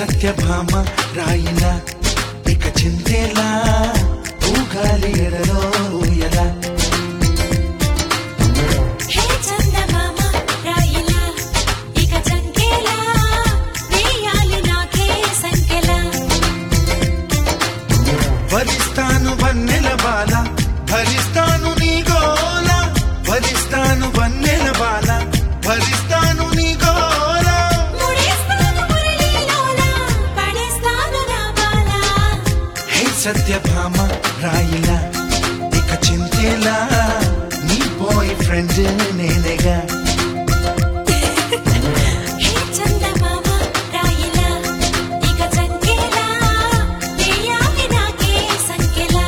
సత్యభామ రాయిలా ఇక చింతేలా ఊగాలి ఎడలో ఊయలా హే చందమామ రాయిలా ఇక చంకేలా వేయాలి నాకే సంకెలా భరిస్తాను వన్నెల బాల భరిస్తాను నీ గోల భరిస్తాను వన్నెల బాల భరిస్తాను నీ గోల ముడేస్తాను మురళీలోన పడేస్తాను నా బాల హే సత్యభామ రాయిలా ఇక చింతేలా నీ బాయ్ ఫ్రెండ్ నేనేగా హే చందమామ రాయిలా ఇక చంకేలా వేయాలి నాకే సంకెలా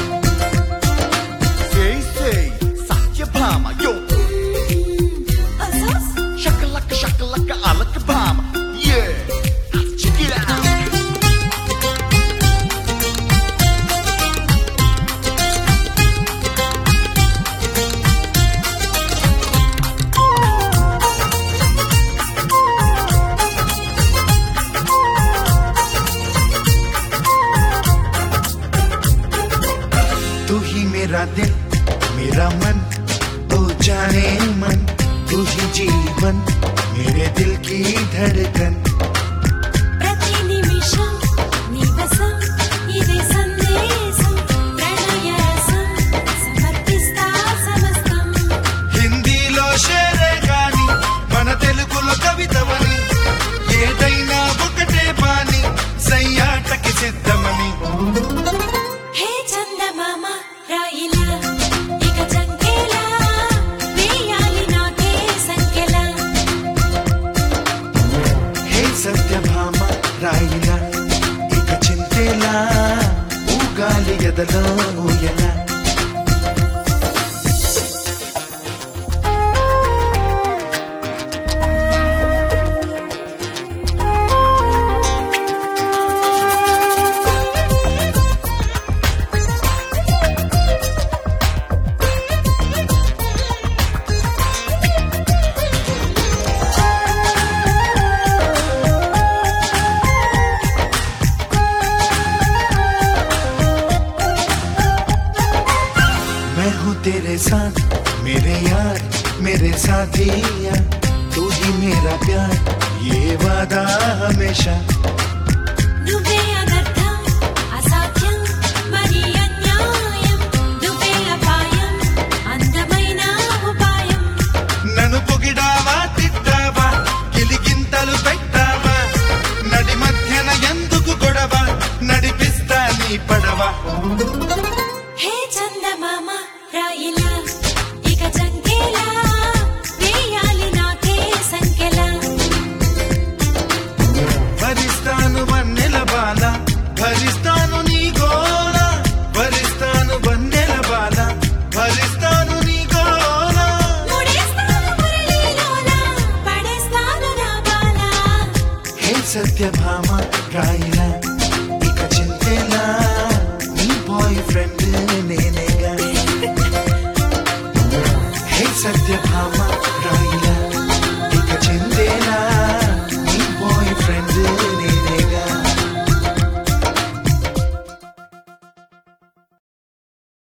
Say, say, Satyabhama, yo, అసస్ shakalaka, shakalaka, alakabama, yeah, check it out. तू ही मेरा दिल मेरा मन तू जाने मन तू ही जीवन मेरे दिल की धड़कन ప్రతి నిమిషం నివసం ఇదే సందేశం ప్రణయరసం సమర్పిస్తా సమస్తం హిందీలో షేరే గాని మన తెలుగులో కవితవని ఏదైనా ఒకటే బాని సయ్యాటకి సిద్ధమని హే చందమామ రాయిలా ఇక చంకేలా వేయాలి నాకే సంకెలా హే సత్యభామ రాయిలా ఇక చింతేలా ఊగాలి ఎదలో ఊయలా मैं हूँ तेरे साथ मेरे यार मेरे साथिया तू ही मेरा प्यार ये वादा हमेशा నువ్వే అనర్థం అసాధ్యం మరి అన్యాయం నువ్వే అపాయం అందమైన ఉపాయం నన్ను పొగిడావా తిట్టావా గిలిగింతలు పెట్టావా నడి మధ్యన ఎందుకు గొడవ నడిపిస్తా నీ పడవ హే చందమామ రాయిలా ఇక చంకేలా వేయాలి నాకే సంకెలా భరిస్తాను వన్నెల బాల భరిస్తాను నీ గోల భరిస్తాను వన్నెల బాల భరిస్తాను నీ గోల ముడేస్తాను మురళీలోన పడేస్తాను నా బాల హే సత్యభామ రాయిలా ఇక చింతేలా నీ బాయ్ ఫ్రెండ్ నేనేగా హే సత్యభామ రాయిలా